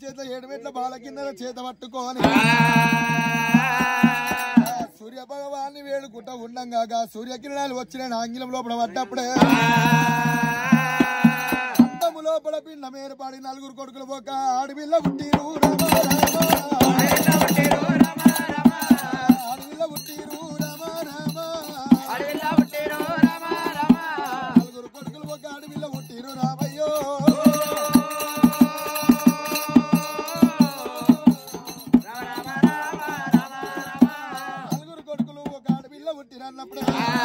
చేత ఏడు మెట్ల బాల కింద చేత పట్టుకొని సూర్య భగవాన్ని వేడుకుంటా ఉండంగా సూర్యకిరణాలు వచ్చిన ఆంగ్లం లోపల పడ్డప్పుడే అంతము లోపల పిండ మేరపాడి నలుగురు కొడుకులు ఒక ఆడపిల్ల పుట్టిరు ఆడపిల్ల పుట్టిరు నలుగురు కొడుకులు ఒక ఆడపిల్ల పుట్టిరు రామయ్యో నలుగురు కొడుకులు ఒక ఆడపిల్ల పుట్టిరన్నప్పుడే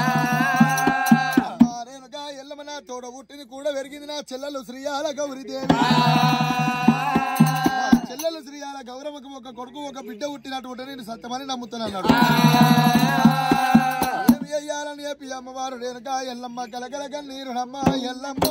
రేణుగా ఎల్లమ్మ నా తోడ పుట్టింది కూడా పెరిగింది నా చెల్లెలు శ్రీయాల గౌరీదేవి నా చెల్లెలు శ్రీయాల గౌరమ్మకు ఒక కొడుకు ఒక బిడ్డ పుట్టినటువంటి నేను సత్యమని నమ్ముతున్నాడు ఏమి అయ్యాలని చెప్పి అమ్మవారు రేణుగా ఎల్లమ్మ కలకల కన్నీరునమ్మ ఎల్లమ్మ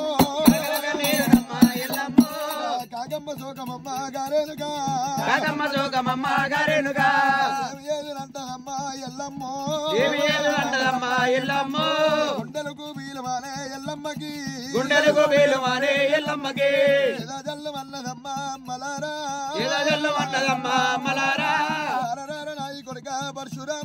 కాగమ్మ సోకమమ్మ గారేనుగా కాదమ్మ జోగమమ్మ గారేనుగా ఏమి ఏదునంటదమ్మ ఎల్లమ్మ ఏమి ఏలు అంటదమ్మ ఎల్లమ్మ గుండెలకు వీలమానే ఎల్లమ్మకి గుండెలకు వేలుమానే ఎల్లమ్మకి జల్లు అన్నదమ్మ అమ్మలారా ఎలగల్లు అంటదమ్మ మలారా రారరార నాయి కొడుక పరశురామ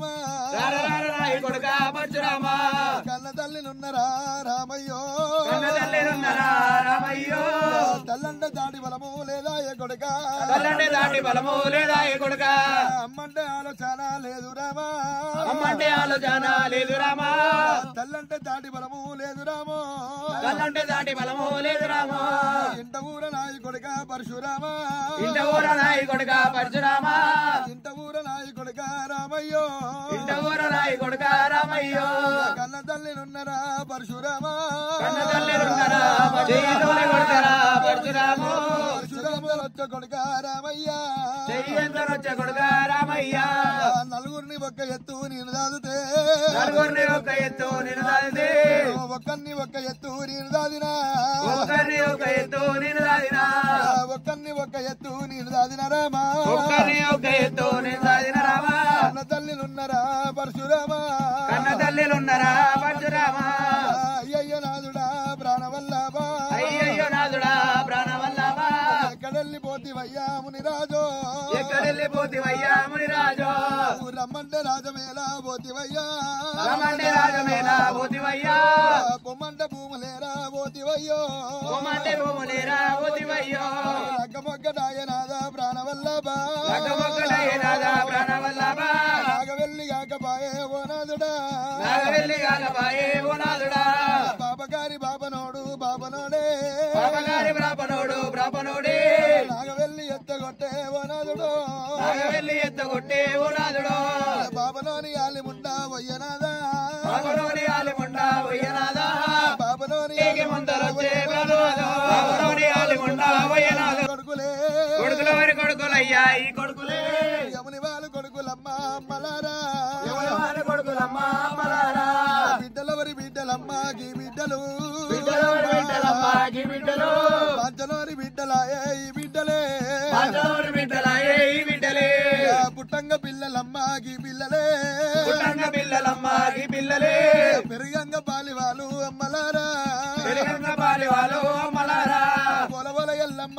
రారాయి కొడుక పరశురామ కన్న తల్లినున్నరా రామయ్యో కన్న తల్లినున్నరా రామయ్యో తల్లంట దాటి బలము లేదా ఏ కొడుక తల్లంటే దాటి బలము లేదా ఏ కొడుక అమ్మంటే ఆలోచన లేదు రామా అమ్మంటే ఆలోచన లేదు రామా తల్లంటే దాటి బలము లేదు రామో తల్లంటే దాటి బలము లేదు రామా ఇంట ఊర నాయి కొడుక పరశురామ ఇంట ఊర నాయి కొడుక పరశురామ ఇంట ఊర నాయి కొడుక రామయ్యో ఇంట ఊర నాయి కొడుక రామయ్యో కన్న తల్లినున్నరా పరశురామ కన్న తల్లినున్నరా చెయ్యితోనే కొడుకరా పరశురాము పరశురామ వచ్చ కొడుక రామయ్య చెయ్యంతనొచ్చ కొడుక రామయ్య నలుగురిని ఒక్క ఎత్తు నేను దాదుతే నలుగురిని ఒక ఎత్తు నేను దాదితే ఒక్కరిని ఒక్క ఎత్తు నేను దాదినా ఒక్కరిని ఒక ఎత్తు నేను దాదినా ఒక్కరిని ఒక్క ఎత్తు నేను దాదిన రామా ఒక్కరిని ఒక ఎత్తు నేను దాదిన రామా కన్న తల్లినున్నరా పరశురామ కన్న తల్లిలున్నరా పరశురామ అయ్యయ్య నాదుడా ప్రాణవల్లభా అయ్యయ్యో నాదుడా ప్రాణవల్లభా ఎక్కడెళ్ళిపోతివయ్యా మునిరాజో ఎక్కడెళ్ళిపోతివయ్యా మునిరాజు రమ్మంటే రాజమేలా పోతివయ్యా రమంటే రాజమేలా పోతివయ్యా పొమ్మంటే భూములేరా పోతివయ్యో కోమంటే భూములేరా పోతివయ్యో అగ్గమొగ్గడాయనాద ప్రాణవల్లభా లగ్గమొక్కడైనాదా ప్రాణవల్లభా నాగవెల్లి కాకపాయే ఓ నాదుడా నాగవెల్లి గాలబాయే ఓ నాదుడా బాబగారి బాబనోడు బాబనోడే బాబగారి బ్రాపనోడు బ్రాపనోడే నాగవెల్లి ఎత్తగొట్టే ఓ నాదుడు నాగవెల్లి ఎత్తగొట్టే ఓ నాదుడు బాబనోని ఆలిముండా వయ్యనాదా బాబనోని ఆలిముండా వయ్యనాదా బాబనోని ఏకి ముందరొచ్చే బ్రదవాదో బాబనోని ఆలిముండా వయ్యనాదా కొడుకులే కొడుకుల వారి కొడుకులయ్యా ఈ కొడుకులే యముని వాళ్ళు కొడుకులమ్మ అమ్మలారా ఎవరి వారి కొడుకులమ్మ అమ్మలారా బిడ్డలవరి బిడ్డలమ్మ గీ బిడ్డలు బిడ్డలోని బిడ్డలమ్మ ఈ బిడ్డలు పంచలోని బిడ్డలాయే ఈ బిడ్డలే పంచలోని బిడ్డలాయే ఈ బిడ్డలే పుట్టంగ పిల్లలమ్మ గీ పిల్లలే పుట్టంగ పిల్లలమ్మ ఈ పిల్లలే పెరుగంగ పాలివాలు అమ్మలారా పెరుగంగ పాలి వాళ్ళు అమ్మలారా పొల పొల ఎల్లమ్మ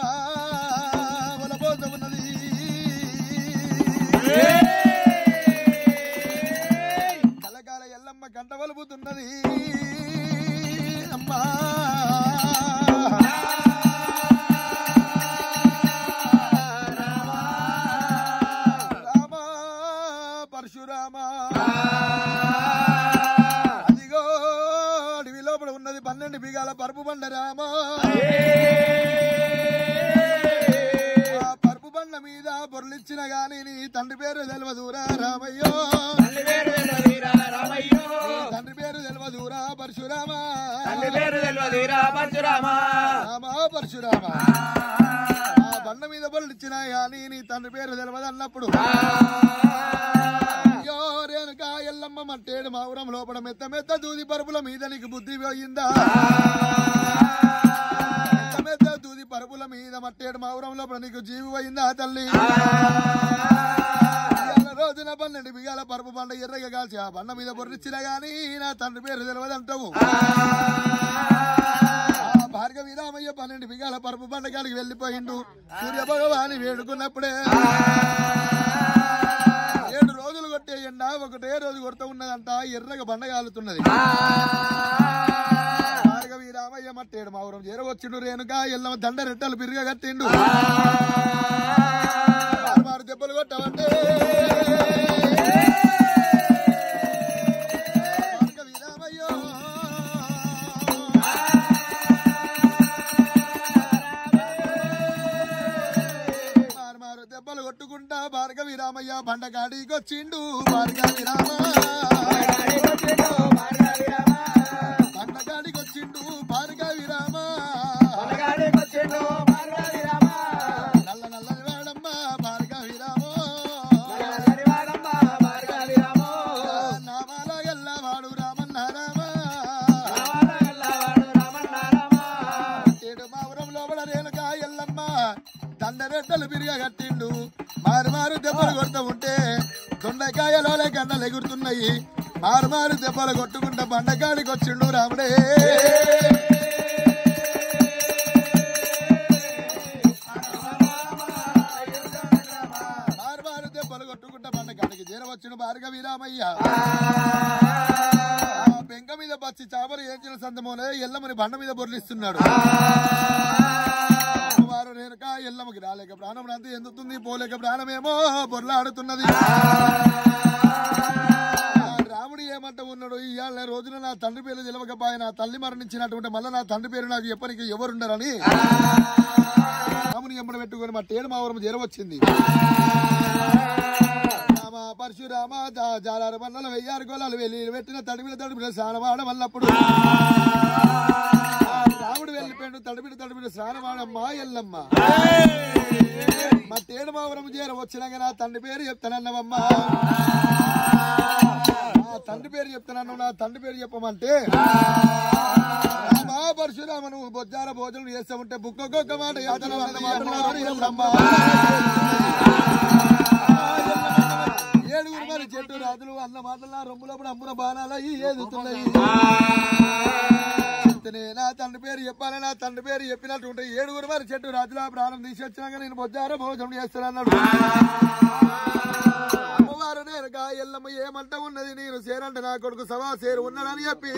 పొలపోతున్నది కలకాల ఎల్లమ్మ గంట వలుపుతున్నది అమ్మా రామ పరశురామ అదిగో అడవి లోపల ఉన్నది పన్నెండు బిగాల పరుపు బండ రామ ఆ పరుపు బండ మీద బొర్లిచ్చిన గాని నీ తండ్రి పేరు తెలియదురా రామయ్యో తల్లి పేరు తెలియదురా రామయ్యో తండ్రి పేరు తెలియదురా పరశురామ తల్లి పేరు తెలియదురా పరశురామ రామ పరశురామ ఆ బండ మీద బొర్లిచ్చిన గాని నీ తండ్రి పేరు తెలియదు అన్నప్పుడు అయ్యో రేణుకా ఎల్లమ్మ మట్టేడు మావురం లోపల మెత్త మెత్త దూది పరుపుల మీద నీకు బుద్ధి పోయిందా మెత్త మెత్త దూది పరుపుల మీద మట్టేడు మావురం లోపల నీకు జీవి పోయిందా తల్లి ఇవాళ రోజున పన్నెండు బిగాల పరుపు బండ ఎర్రగా కాల్చి ఆ బండ మీద బొర్రిచ్చినా గాని నా తండ్రి పేరు తెలియదంటావు ఆ భార్గవి రామయ్య పన్నెండు పన్నెండు బిగాల పరుపు బండకాడికి వెళ్ళిపోయిండు సూర్య భగవాని వేడుకున్నప్పుడే ఏడు రోజులు కొట్టే ఎండ ఒకటే రోజు కొడుతూ ఉన్నదంట ఎర్రగా బండ కాలుతున్నది భార్గవి రామయ్య మట్టేడు మావురం చేరవచ్చిండు రేణుక ఎల్లమ్మ దండ రెట్టలు బిరుగా కట్టిండు మారు దెబ్బలు కొట్టమంటే భార్గవి రామయ్యో మారు మారు దెబ్బలు కొట్టుకుంటా భార్గవి రామయ్య బండగాడికి వచ్చిండు భార్గవి రామ బండగాడికి వచ్చిండు భార్గవి రామ నల్ల నల్లని వాడమ్మ భార్గవి రామో నామాల గల్ల వాడు రామన్న రామ ఏడు మావరం లోపల రేణుక ఎల్లమ్మ దండరెట్టలు బిరిగా కట్టిండు మారు మారు దెబ్బలు కొడుతూ ఉంటే దొండకాయలోనే గండలు ఎగురుతున్నాయి మారు మారు దెబ్బలు కొట్టుకుంటా బండకాడికి వచ్చిండు రాముడే మారు మారు దెబ్బలు కొట్టుకుంటా బండకాడికి చేరవచ్చును భార్గవి రామయ్య ఆ పెంక మీద పచ్చి చాపలు ఏంచిన సందమోనే ఎల్లమని బండ మీద బొర్లిస్తున్నాడు వారు రేణుక ఎల్లమ్మకి రాలేక ప్రాణం అంతా ఎందుతుంది పోలేక ప్రాణమేమో బొర్లాడుతున్నది ఆ రాముడు ఏమంట ఉన్నాడు ఇవాళ రోజున నా తండ్రి పేరు తెలవకపోయి నా తల్లి మరణించినటువంటి మళ్ళీ నా తండ్రి పేరు నాకు ఎప్పటికీ ఎవరుండరని రాముని ఎంబడ పెట్టుకొని మా టేడు మావరం చేరవచ్చింది రామ పరశురామ జా- జాలారు పన్నలు వెయ్యారు గోళాలు వెళ్ళి పెట్టిన తడిమిన తడిమిన స్నానమాడ మల్లప్పుడు రాముడు వెళ్ళిపోయాడు తడిమిన తడిమిన స్నానమాడ మా ఎల్లమ్మ మా తేడు మావరం చేర వచ్చినాక నా తండ్రి పేరు చెప్తానన్నవమ్మా నా తండ్రి పేరు చెప్తానన్ను నా తండ్రి పేరు చెప్పమంటే రామా పరశురామ నువ్వు బొజ్జార భోజనం చేస్తా ఉంటే బుక్కొక్క మాట యాతన వంద మాటలు ఎల్లమ్మ. ఏడుగురు మరి చెట్టు రాజులు అన్న మాటల రొమ్ములప్పుడు అమ్మున బాణాల ఈ ఏదుతున్నాయి చెప్తేనే నా తండ్రి పేరు చెప్పాలి నా తండ్రి పేరు చెప్పినట్టు ఉంటే ఏడుగురు మరి చెట్టు రాజుల ప్రాణం తీసి వచ్చినాక నేను బొజ్జార భోజనం చేస్తానన్నాడు అమ్మవారు నేరుగా ఎల్లమ్మ ఏమంట ఉన్నది నేను సేరంట నా కొడుకు సవా సేరు ఉన్నాడని చెప్పి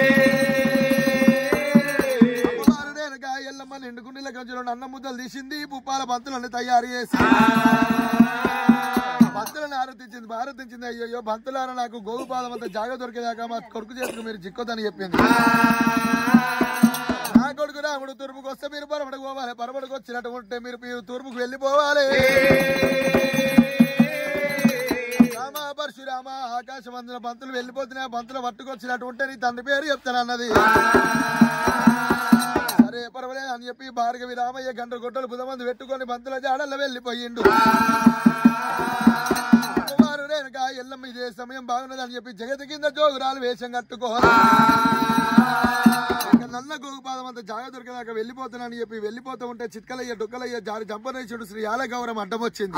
అమ్మవారు నేరుగా ఎల్లమ్మ నిండుకుండీల గంజలో అన్న ముద్దలు తీసింది పుప్పాల బంతులన్నీ తయారు చేసి బంతులను ఆరతించింది ఆరతించింది అయ్యో బంతులార నాకు గోగు పాదం అంతా జాగ దొరికేదాకా మా కొడుకు చేతికి మీరు చిక్కొద్దని చెప్పింది నా కొడుకు రాముడు తూర్పుకు వస్తే మీరు పరమడకు పోవాలి పరమడకు వచ్చినట్టు ఉంటే మీరు మీరు తూర్పుకు వెళ్ళిపోవాలి రామ పరశురామ ఆకాశం అందులో బంతులు వెళ్ళిపోతున్నా బంతులు పట్టుకొచ్చినట్టు ఉంటే నీ తండ్రి పేరు చెప్తానన్నది సరే పర్వాలేదు అని చెప్పి భార్గవి రామయ్య గంట గొట్టలు బుధమంది పెట్టుకొని బంతుల జాడల్లో వెళ్ళిపోయిండు కుమారు రేణుక ఎల్లమ్మ ఇదే సమయం బాగున్నది అని చెప్పి జగతి కింద జోగురాలు వేషం కట్టుకోవాలి ఇక నల్ల గోగుపాదం అంత జాగ దొరికేదాకా వెళ్ళిపోతున్నానని చెప్పి వెళ్ళిపోతూ ఉంటే చిట్కలయ్య డొక్కలయ్య జారి జంపనేశ్వరుడు శ్రీ ఆలగౌరం అడ్డం వచ్చింది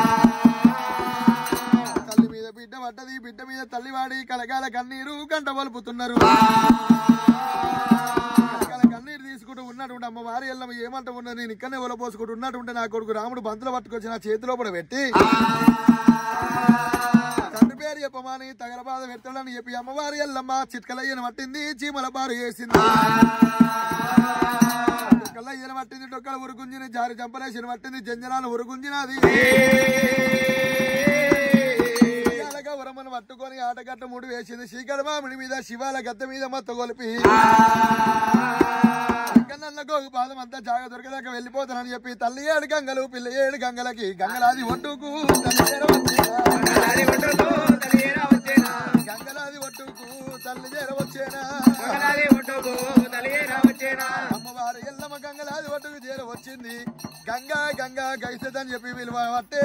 తల్లి మీద బిడ్డ పడ్డది బిడ్డ మీద తల్లి వాడి కలగాల కన్నీరు గంట వలుపుతున్నారు కలగాల కన్నీరు తీసుకుంటూ ఉన్నటువంటి అమ్మ వారి ఎల్లమ్మ ఏమంట ఉన్నది నేను ఇక్కడనే ఒలపోసుకుంటూ ఉన్నటువంటి నా కొడుకు రాముడు బంతులు పట్టుకొచ్చి నా చేతిలో కూడా పెట్టి తండ్రి పేరు చెప్పమని తగలబాద పెట్టాలని చెప్పి అమ్మవారి ఎల్లమ్మ చిట్కలయ్యను పట్టింది చీమల బారు వేసింది డొక్కలయ్యను పట్టింది డొక్కల ఉరుగుంజిని జారి చంపలేసిన పట్టింది జంజనాలు ఉరుగుంజినది శివాల ఉరమను పట్టుకొని ఆటగట్ట ముడి వేసింది శ్రీకర మామిడి మీద శివాల గద్ద మీద మొత్తం కొలిపి నన్న గోగు పాదం అంతా జాగ దొరకదాకా వెళ్ళిపోతానని చెప్పి తల్లి ఏడు గంగలు పిల్ల ఏడు గంగలకి గంగలాది ఒట్టుకు తల్లి చేరవచ్చేనా గంగలాది ఒట్టుకు తల్లి చేరవచ్చేనా అమ్మవారు ఎల్లమ్మ గంగలాది ఒట్టుకు చేరవచ్చింది గంగా గంగా గైసదని చెప్పి విలువ పట్టే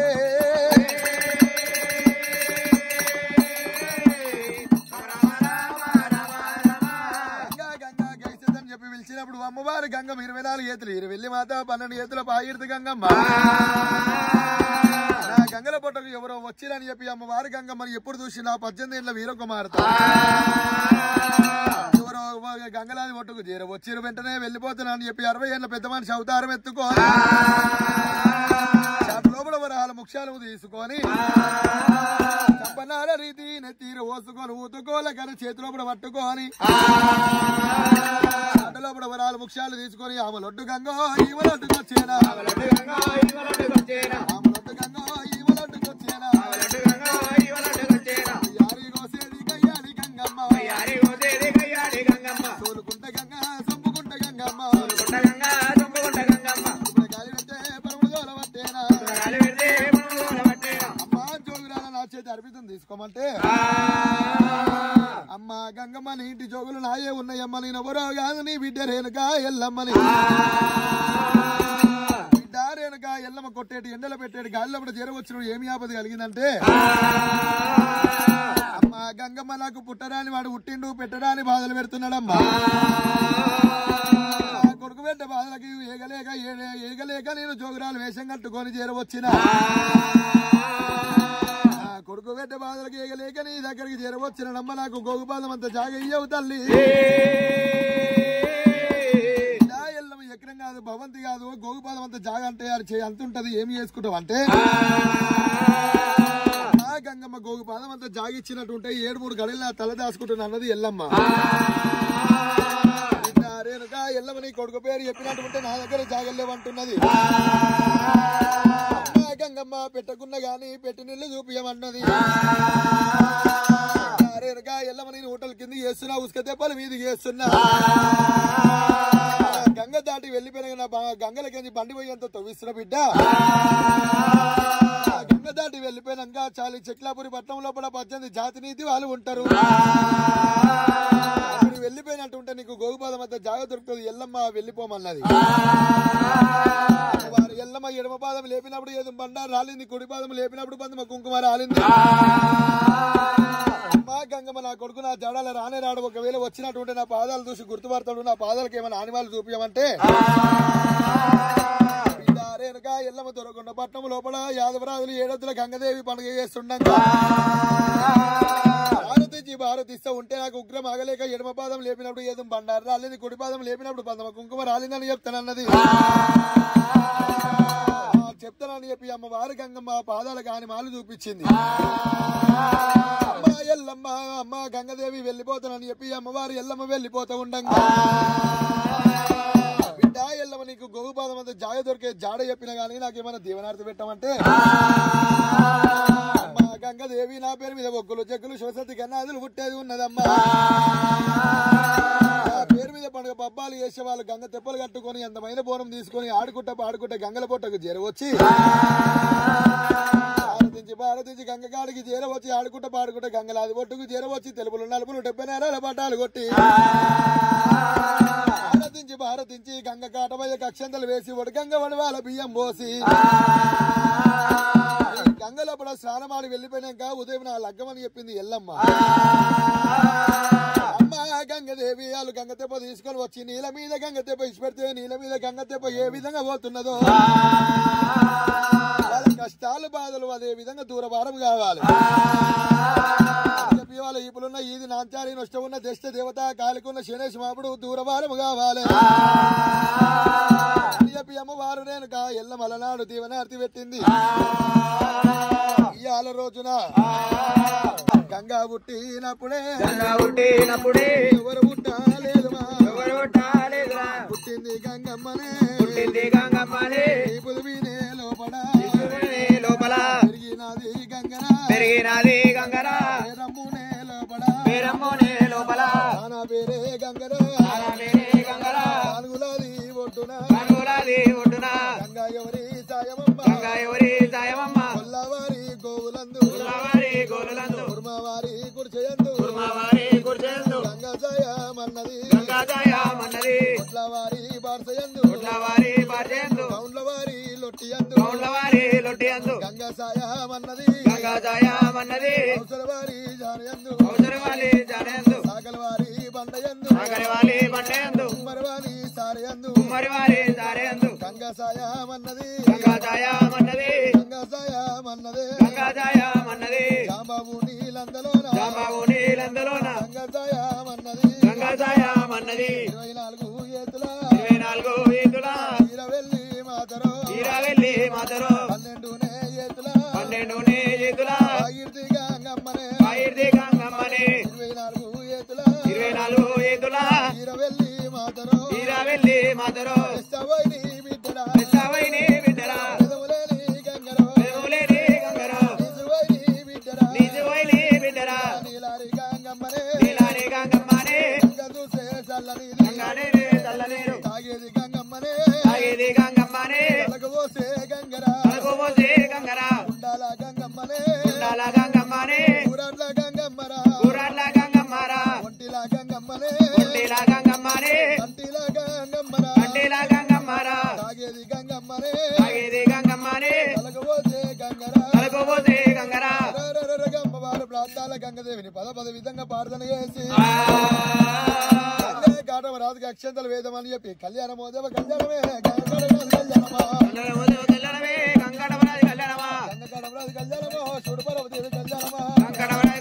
గంగా గంగా గైసదని చెప్పి పిలిచినప్పుడు అమ్మవారు గంగ ఇరవై నాలుగు ఏతులు ఇరవై వెళ్ళి మాత పన్నెండు ఏతుల పాయిర్తి గంగమ్మ నా గంగల పొట్టకు ఎవరో వచ్చిరని చెప్పి అమ్మవారి గంగమ్మని ఎప్పుడు చూసి నా పద్దెనిమిది ఏళ్ళ వీరకుమార్తె ఎవరో గంగలాది ఒట్టుకు చేర వచ్చిన వెంటనే వెళ్ళిపోతున్నా అని చెప్పి అరవై ఏళ్ళ పెద్ద మనిషి అవతారం ఎత్తుకో చాటు లోపల వరహాల ముఖ్యాలు తీసుకొని చంపనార రీతి నెత్తిర ఓసుకొని ఊతుకోల కర చేతిలో పట్టుకొని చాటు లోపల వరహాల ముఖ్యాలు తీసుకొని ఆమె లొడ్డు గంగో ఈమె లొడ్డుకు వచ్చేనా ఆమె లొడ్డు గంగో ఈమె లొడ్డుకు వచ్చేనా యారి గోసేది కయ్యాడి గంగమ్మ తోలుకుంట గంగ సంపుకుంట గంగమ్మ ఇప్పుడు గాలి పెడితే పరముడు దూర పట్టేనా అమ్మ జోగురాల నా చేతి అర్పితం తీసుకోమంటే అమ్మ గంగమ్మ నీ ఇంటి జోగులు నాయే ఉన్నాయమ్మ నేను ఎవరో కాదు నీ బిడ్డ రేణుక ఎల్లమ్మని బిడ్డ రేణుక ఎల్లమ్మ కొట్టేటి ఎండలో పెట్టేటి గాలిలో కూడా చేరవచ్చిన ఏమి ఆపద కలిగిందంటే అమ్మ గంగమ్మ నాకు పుట్టరాని వాడు పుట్టిండు పెట్టరాని బాధలు పెడుతున్నాడమ్మా ఆ కొడుకు పెట్ట బాధలకి ఏగలేక ఏ- ఏగలేక నేను జోగురాలు వేషం కట్టుకొని చేరవచ్చిన ఆ కొడుకు పెట్ట బాధలకి ఏగలేక నీ దగ్గరికి చేరవచ్చినమ్మ నాకు గోగుపాదం అంత జాగ ఇయ్యవు తల్లి ఇలా ఎల్లమ్మ ఎకరం కాదు భవంతి కాదు గోగుపాదం అంత జాగ అంటే అది చే- అంత ఉంటది ఏమి చేసుకుంటావు అంటే ఆ గంగమ్మ గోగుపాదం అంత జాగిచ్చినట్టుంటే ఏడు మూడు గడిల తల దాచుకుంటున్నా అన్నది ఎల్లమ్మ బిడ్డ రేణుక ఎల్లమ్మ నీ కొడుకు పేరు చెప్పినట్టుంటే నా దగ్గర జాగలేవంటున్నది అమ్మా గంగమ్మ పెట్టకున్న గాని పెట్టి నీళ్లు చూపియమన్నది రేణుక ఎల్లమ్మ నేను హోటల్ కింద చేస్తున్నా ఉసుక దెబ్బలు మీది చేస్తున్నా గంగ దాటి వెళ్ళిపోయిన నా బా- గంగలకి బండి పోయేంత తవ్విస్తున్న బిడ్డ ఆ గంగ దాటి వెళ్ళిపోయినాక చాలి చెక్లాపురి పట్నం లోపల పద్దెనిమిది జాతి నీతి వాళ్ళు ఉంటారు అప్పుడు వెళ్ళిపోయినట్టు ఉంటే నీకు గోగుపాదం అంత జాగ దొరుకుతుంది ఎల్లమ్మ వెళ్ళిపోమన్నది వారు ఎల్లమ్మ ఎడమ పాదం లేపినప్పుడు ఏదో బండ రాలింది కుడి పాదం లేపినప్పుడు బంధమ కుంకుమ రాలింది అమ్మా గంగమ్మ నా కొడుకు నా జడాల రానే రాడు ఒకవేళ వచ్చినటువంటి నా పాదాలు చూసి గుర్తుపడతాడు నా పాదాలకు ఏమైనా ఆనివాళ్ళు చూపించమంటే రేణుక ఎల్లమ్మ దొరకొండ పట్నం లోపల యాదవరాజులు ఏడొద్దుల గంగదేవి పండుగ చేస్తుండగా భారతించి భారతిస్తూ ఉంటే నాకు ఉగ్రం ఆగలేక ఎడమ పాదం లేపినప్పుడు ఏదో బండారు రాలేదు కుడి పాదం లేపినప్పుడు పందమ కుంకుమ రాలిందని చెప్తానన్నది ఆ, చెప్తానని చెప్పి అమ్మ వారి గంగమ్మ పాదాల కాని మాలు చూపించింది అమ్మ ఎల్లమ్మ అమ్మ గంగదేవి వెళ్ళిపోతానని చెప్పి అమ్మవారు ఎల్లమ్మ వెళ్ళిపోతూ ఉండంగా బిడ్డ ఎల్లమ్మ నీకు గోగుపాదం అంతా జాగ దొరికే జాడ చెప్పిన గానీ నాకేమైనా దీవనార్థి పెట్టమంటే అమ్మ గంగదేవి నా పేరు మీద ఒగ్గులు జగ్గులు శివసతి గన్నాదులు పుట్టేది ఉన్నదమ్మా నా పేరు మీద పండుగ పబ్బాలు చేసే వాళ్ళు గంగ తెప్పలు కట్టుకొని అందమైన బోనం తీసుకొని ఆడుకుంటా పాడుకుంటా గంగల పొట్టకు చేరవచ్చి భారతించి భారతించి గంగ కాడికి చేరవచ్చి ఆడుకుంటా పాడుకుంటా గంగలాది పొట్టుకు చేరవచ్చి తెలుపులు నలుపులు డెబ్బై నేరాల పట్టాలు కొట్టి భారతించి భారతించి గంగ కాటమయ్య కక్షంతలు వేసి ఒడగంగ వడవాల బియ్యం పోసి ఈ గంగ లోపల స్నానమాడి వెళ్ళిపోయినాక ఉదయం నా లగ్గమని చెప్పింది ఎల్లమ్మ అమ్మ గంగదేవి వాళ్ళు గంగ తెప్ప తీసుకొని వచ్చి నీళ్ళ మీద గంగ తెప్ప ఇచ్చిపెడితే నీళ్ళ మీద గంగ తెప్ప ఏ విధంగా పోతున్నదో వాళ్ళ కష్టాలు బాధలు అదే విధంగా దూరభారం కావాలి చెప్పి వాళ్ళ ఇప్పుడున్న ఈది నాంచారి నష్టం ఉన్న దశ దేవత కాలికున్న శనేష్ మాపుడు దూరభారం కావాలి అని చెప్పి అమ్మవారు నేను కా ఎల్ల మలనాడు దీవనార్తి పెట్టింది ఇవాళ రోజున గంగా పుట్టినప్పుడే పుట్టినప్పుడే ఎవరు పుట్టలేదుమా ఎవరు పుట్టాలేదురా పుట్టింది గంగమ్మనే పుట్టింది గంగమ్మనే ఈ పుదువినే లోపల పుట్టింది లోపల పెరిగినది గంగన పెరిగినది గంగరా రమ్మునే లోపల పేరమ్మనే లోపల నా పేరే గంగర ఆమెనే గంగరా నాలుగులది ఒడ్డున కనులది ఒడ్డున గంగా ఎవరి సాయమమ్మ గంగ ఎవరి సాయమమ్మ కొల్లవారి గోవులందు వారి గోరులందు కుర్మవారి కుర్చయందు వారి కుర్చేందు గంగా సాయమన్నది గంగా సాయమన్నది కొట్లవారి బార్సయందు వారి పార్చేందు కౌండ్లవారి లొట్టియందు వారి లొట్టియందు గంగా సాయమన్నది గంగా సాయమన్నది అవసరవారి జానయందు అవసరవాలి జానేందు సాగలవారి బండయందు ఆఖరి వాలి బండేందు కుమ్మరవారి సారయందు కుమ్మరి వారి దారేందు గంగా సాయమన్నది గంగా సాయమన్నది గంగా సాయమన్నది గంగా సాయమన్నది జాంబాబు నీలందలోన జాంబాబు నీలందులోన గంగా సాయమన్నది గంగా సాయమన్నది ఉన్నది ఇరవై నాలుగు ఏతుల ఇరవై నాలుగు ఈదుల ఇరవెల్లి మాతరో ఈరవెల్లి మాతరు పన్నెండునే ఏతుల పన్నెండు ఈదుల ఆగిర్ది గంగమ్మనే ఆయుర్ది గంగమ్మని ఇరవై నాలుగు ఏతుల ఇరవై నాలుగు ఈదుల ఇరవెల్లి మాతరో ఈరవెల్లి మాతరు ఇష్టవైని బిడ్డరా ఇష్టమైని బిడ్డరా పెదవులేని గంగరో పెదవులేని గంగరు నిజవైని బిడ్డరా నిజమైని బిడ్డరా నీలారి గంగమ్మనే నీలాని గంగమ్మని గంగ చూసే చల్లని గంగనే తల్లనేరు తాగేది గంగమ్మనే తాగేది గంగమ్మని తలకు పోసే గంగరా అలకోమోసే గంగరా ఉండాల గంగమ్మనే ఉండాల గంగమ్మని ఊరాడ్ల గంగమ్మరా ఊరాడ్ల గంగమ్మరా ఒంటిల గంగమ్మనే ఒంటిలా గంగమ్మని అంటిల గంగమ్మరా అంటిలా గంగమ్మరా తాగేది గంగమ్మనే తాగేది గంగమ్మని తలకు పోసే గంగరా అలకోమోసే గంగరా రరరర గమ్మవారు ప్రాంతాల గంగదేవిని పద పద విధంగా ప్రార్థన చేసి గంగే కాటమరాజుకి అక్షంతలు వేదమని చెప్పి కళ్యాణమోదేవ కళ్యాణమే గంగరాజు కళ్యాణమా కళ్యాణమే గంగడమరాజు కళ్యాణమా గంగ కాటమరాజు కళ్యాణమో చూడుపరవదేవి కళ్యాణమా గంగడమరాజు